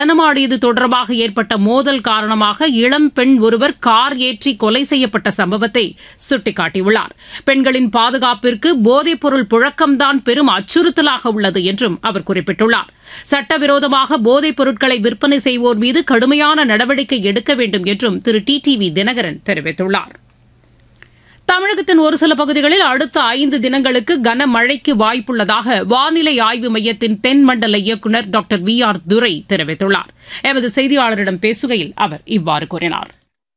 நடனமாடியது தொடர்பாக ஏற்பட்ட மோதல் காரணமாக இளம் பெண் ஒருவர் கார் ஏற்றி கொலை செய்யப்பட்ட சம்பவத்தை சுட்டிக்காட்டியுள்ளார் பெண்களின் பாதுகாப்பிற்கு போதைப்பொருள் புழக்கம்தான் பெரும் அச்சுறுத்தலாக உள்ளது என்றும் அவர் குறிப்பிட்டுள்ளார் சட்டவிரோதமாக போதைப் பொருட்களை விற்பனை செய்வோர் மீது கடுமையான நடவடிக்கை எடுக்க வேண்டும் என்றும் திரு டி டி வி தினகரன் தெரிவித்துள்ளார் தமிழகத்தின் ஒரு சில பகுதிகளில் அடுத்த ஐந்து தினங்களுக்கு கனமழைக்கு வாய்ப்புள்ளதாக வானிலை ஆய்வு மையத்தின் தென்மண்டல இயக்குநர் டாக்டர் வி ஆர் துரை தெரிவித்துள்ளார் எமது செய்தியாளரிடம் பேசுகையில் அவர் இவ்வாறு கூறினார்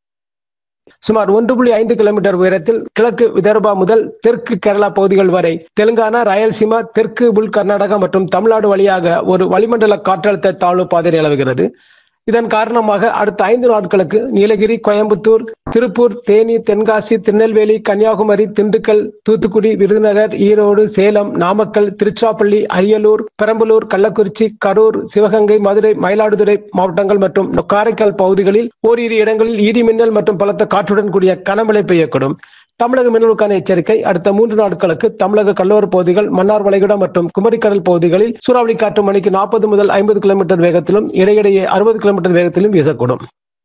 சுமார் ஒன்று புள்ளி ஐந்து கிலோமீட்டர் உயரத்தில் கிழக்கு விதர்பா முதல் தெற்கு கேரளா பகுதிகள் வரை தெலுங்கானா ராயல்சீமா தெற்கு உள் கர்நாடகா மற்றும் தமிழ்நாடு வழியாக ஒரு வளிமண்டல காற்றழுத்த தாழ்வு பாதை நிலவுகிறது இதன் காரணமாக அடுத்த ஐந்து நாட்களுக்கு நீலகிரி கோயம்புத்தூர் திருப்பூர் தேனி தென்காசி திருநெல்வேலி கன்னியாகுமரி திண்டுக்கல் தூத்துக்குடி விருதுநகர் ஈரோடு சேலம் நாமக்கல் திருச்சிராப்பள்ளி அரியலூர் பெரம்பலூர் கள்ளக்குறிச்சி கரூர் சிவகங்கை மதுரை மயிலாடுதுறை மாவட்டங்கள் மற்றும் காரைக்கால் பகுதிகளில் ஓரிரு இடங்களில் இடி மின்னல் மற்றும் பலத்த காற்றுடன் கூடிய கனமழை பெய்யக்கூடும் தமிழக மீனவர்களுக்கான எச்சரிக்கை அடுத்த மூன்று நாட்களுக்கு தமிழக கடலோர பகுதிகள் மன்னார் வளைகுடா மற்றும் குமரிக்கடல் பகுதிகளில் சூறாவளி காற்று மணிக்கு நாற்பது முதல் ஐம்பது கிலோமீட்டர் வேகத்திலும் இடையிடையே அறுபது கிலோமீட்டர் வேகத்திலும் வீசக்கூடும்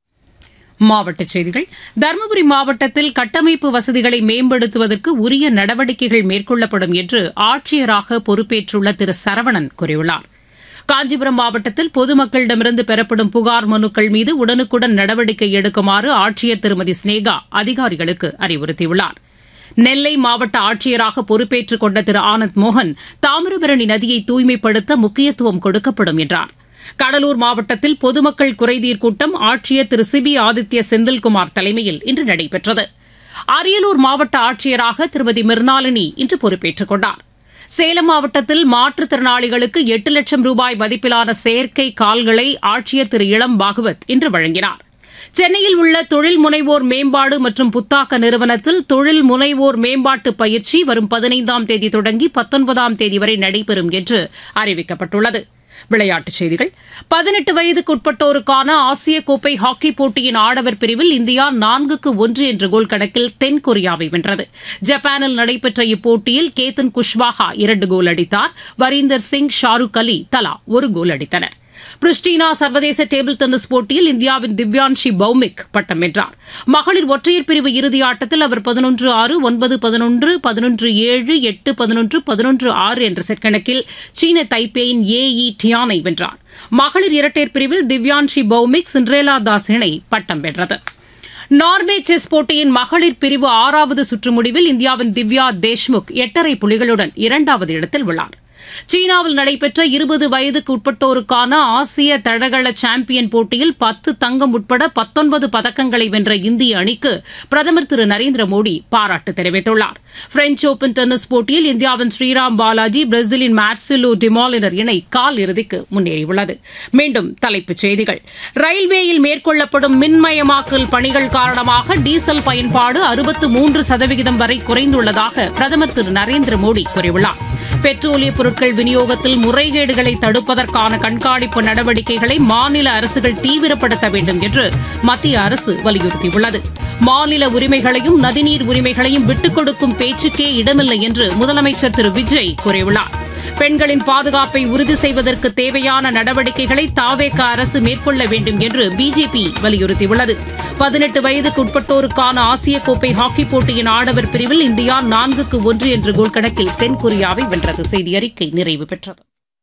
மாவட்டச் செய்திகள் தருமபுரி மாவட்டத்தில் கட்டமைப்பு வசதிகளை மேம்படுத்துவதற்கு உரிய நடவடிக்கைகள் மேற்கொள்ளப்படும் என்று ஆட்சியராக பொறுப்பேற்றுள்ள திரு சரவணன் கூறியுள்ளார் காஞ்சிபுரம் மாவட்டத்தில் பொதுமக்களிடமிருந்து பெறப்படும் புகார் மனுக்கள் மீது உடனுக்குடன் நடவடிக்கை எடுக்குமாறு ஆட்சியர் திருமதி ஸ்னேகா அதிகாரிகளுக்கு அறிவுறுத்தியுள்ளார் நெல்லை மாவட்ட ஆட்சியராக பொறுப்பேற்றுக் கொண்ட திரு ஆனந்த் மோகன் தாமிரபரணி நதியை தூய்மைப்படுத்த முக்கியத்துவம் கொடுக்கப்படும் என்றார் கடலூர் மாவட்டத்தில் பொதுமக்கள் குறைதீர் கூட்டம் ஆட்சியர் திரு சிபி ஆதித்ய செந்தில்குமார் தலைமையில் இன்று நடைபெற்றது அரியலூர் மாவட்ட ஆட்சியராக திருமதி மிர்னாலினி இன்று பொறுப்பேற்றுக் கொண்டார் சேலம் மாவட்டத்தில் மாற்றுத்திறனாளிகளுக்கு எட்டு லட்சம் ரூபாய் மதிப்பிலான செயற்கை கால்களை ஆட்சியர் திரு இளம் பாகவத் இன்று வழங்கினார் சென்னையில் உள்ள தொழில் முனைவோர் மேம்பாடு மற்றும் புத்தாக்க நிறுவனத்தில் தொழில் முனைவோர் மேம்பாட்டு பயிற்சி வரும் பதினைந்தாம் தேதி தொடங்கி பத்தொன்பதாம் தேதி வரை நடைபெறும் என்று அறிவிக்கப்பட்டுள்ளது விளையாட்டுச் செய்திகள் பதினெட்டு வயதுக்குட்பட்டோருக்கான ஆசிய கோப்பை ஹாக்கி போட்டியின் ஆடவர் பிரிவில் இந்தியா நான்குக்கு ஒன்று என்ற கோல் கணக்கில் தென்கொரியாவை வென்றது ஜப்பானில் நடைபெற்ற இப்போட்டியில் கேத்தன் குஷ்வாஹா இரண்டு கோல் அடித்தார் வரீந்தர் சிங் ஷாருக் அலி தலா ஒரு கோல் அடித்தனர் பிரிஸ்டினா சர்வதேச டேபிள் டென்னிஸ் போட்டியில் இந்தியாவின் திவ்யான்ஷி பௌமிக் பட்டம் வென்றார் மகளிர் ஒற்றையர் பிரிவு இறுதி ஆட்டத்தில் அவர் பதினொன்று ஆறு ஒன்பது பதினொன்று பதினொன்று ஏழு எட்டு பதினொன்று பதினொன்று ஆறு என்ற செட் கணக்கில் சீன தைப்பேயின் ஏ இ டியானை வென்றார் மகளிர் இரட்டையர் பிரிவில் திவ்யான்ஷி பௌமிக் சிண்ட்ரேலா தாஸ் இணை பட்டம் வென்றது நார்வே செஸ் போட்டியின் மகளிர் பிரிவு ஆறாவது சுற்று முடிவில் இந்தியாவின் திவ்யா தேஷ்முக் எட்டரை புள்ளிகளுடன் இரண்டாவது இடத்தில் உள்ளார் சீனாவில் நடைபெற்ற இருபது வயதுக்கு உட்பட்டோருக்கான ஆசிய தடகள சாம்பியன் போட்டியில் பத்து தங்கம் உட்பட பத்தொன்பது பதக்கங்களை வென்ற இந்திய அணிக்கு பிரதமர் திரு நரேந்திர மோடி பாராட்டு தெரிவித்துள்ளார் பிரெஞ்ச் ஓபன் டென்னிஸ் போட்டியில் இந்தியாவின் ஸ்ரீராம் பாலாஜி பிரேசிலின் மார்சிலோ டிமாலினர் இணை கால் இறுதிக்கு முன்னேறியுள்ளது மீண்டும் தலைப்புச் செய்திகள் ரயில்வேயில் மேற்கொள்ளப்படும் மின்மயமாக்கல் பணிகள் காரணமாக டீசல் பயன்பாடு அறுபத்து மூன்று சதவிகிதம் வரை குறைந்துள்ளதாக பிரதமர் திரு நரேந்திர மோடி கூறியுள்ளார் பெட்ரோலிய பொருட்கள் விநியோகத்தில் முறைகேடுகளை தடுப்பதற்கான கண்காணிப்பு நடவடிக்கைகளை மாநில அரசுகள் தீவிரப்படுத்த வேண்டும் என்று மத்திய அரசு வலியுறுத்தியுள்ளது மாநில உரிமைகளையும் நதிநீர் உரிமைகளையும் விட்டுக் கொடுக்கும் பேச்சுக்கே இடமில்லை என்று முதலமைச்சர் திரு விஜய் கூறியுள்ளார் பெண்களின் பாதுகாப்பை உறுதி செய்வதற்கு தேவையான நடவடிக்கைகளை தாவேக அரசு மேற்கொள்ள வேண்டும் என்று பிஜேபி வலியுறுத்தியுள்ளது பதினெட்டு வயதுக்கு உட்பட்டோருக்கான ஆசிய கோப்பை ஹாக்கி போட்டியின் ஆடவர் பிரிவில் இந்தியா நான்குக்கு ஒன்று என்ற கோல் கணக்கில் தென்கொரியாவை வென்றது செய்தி அறிக்கை நிறைவு பெற்றது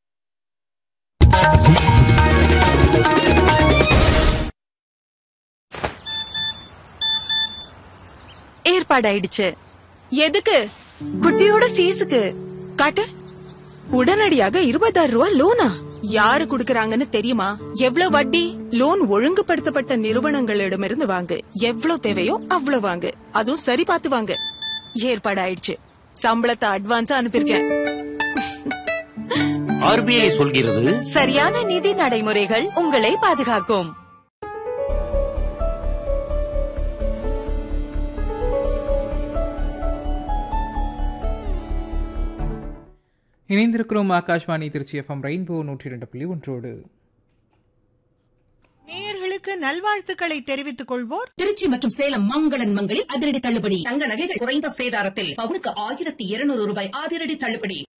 ஏற்பாடாயிடுச்சு எதுக்கு குட்டியோட ஃபீஸுக்கு காட்டு உடனடியாக இருபதாயிரம் ரூபாய் லோனா யாரு குடுக்கறாங்கன்னு தெரியுமா எவ்வளவு வட்டி லோன் ஒழுங்குபடுத்தப்பட்ட நிறுவனங்களிடமிருந்து வாங்கு எவ்வளவு தேவையோ அவ்வளவு வாங்கு அதுவும் சரி பார்த்து வாங்கு ஏற்பாடாயிடுச்சு சம்பளத்தை அட்வான்ஸா அனுப்பியிருக்கேன் ஆர்பிஐ சொல்கிறது சரியான நிதி நடைமுறைகள் உங்களை பாதுகாக்கும் இணைந்திருக்கிறோம் ஆகாஷ்வாணி திருச்சி எஃப்எம் ரெயின்போ நூற்றி இரண்டு புள்ளி ஒன்றோடு நேயர்களுக்கு நல்வாழ்த்துக்களை தெரிவித்துக் கொள்வோர் திருச்சி மற்றும் சேலம் மங்களன் மங்களில் அதிரடி தள்ளுபடி தங்க நகைகள் குறைந்த சேதாரத்தில் பவுனுக்கு ஆயிரத்தி இருநூறு ரூபாய் அதிரடி தள்ளுபடி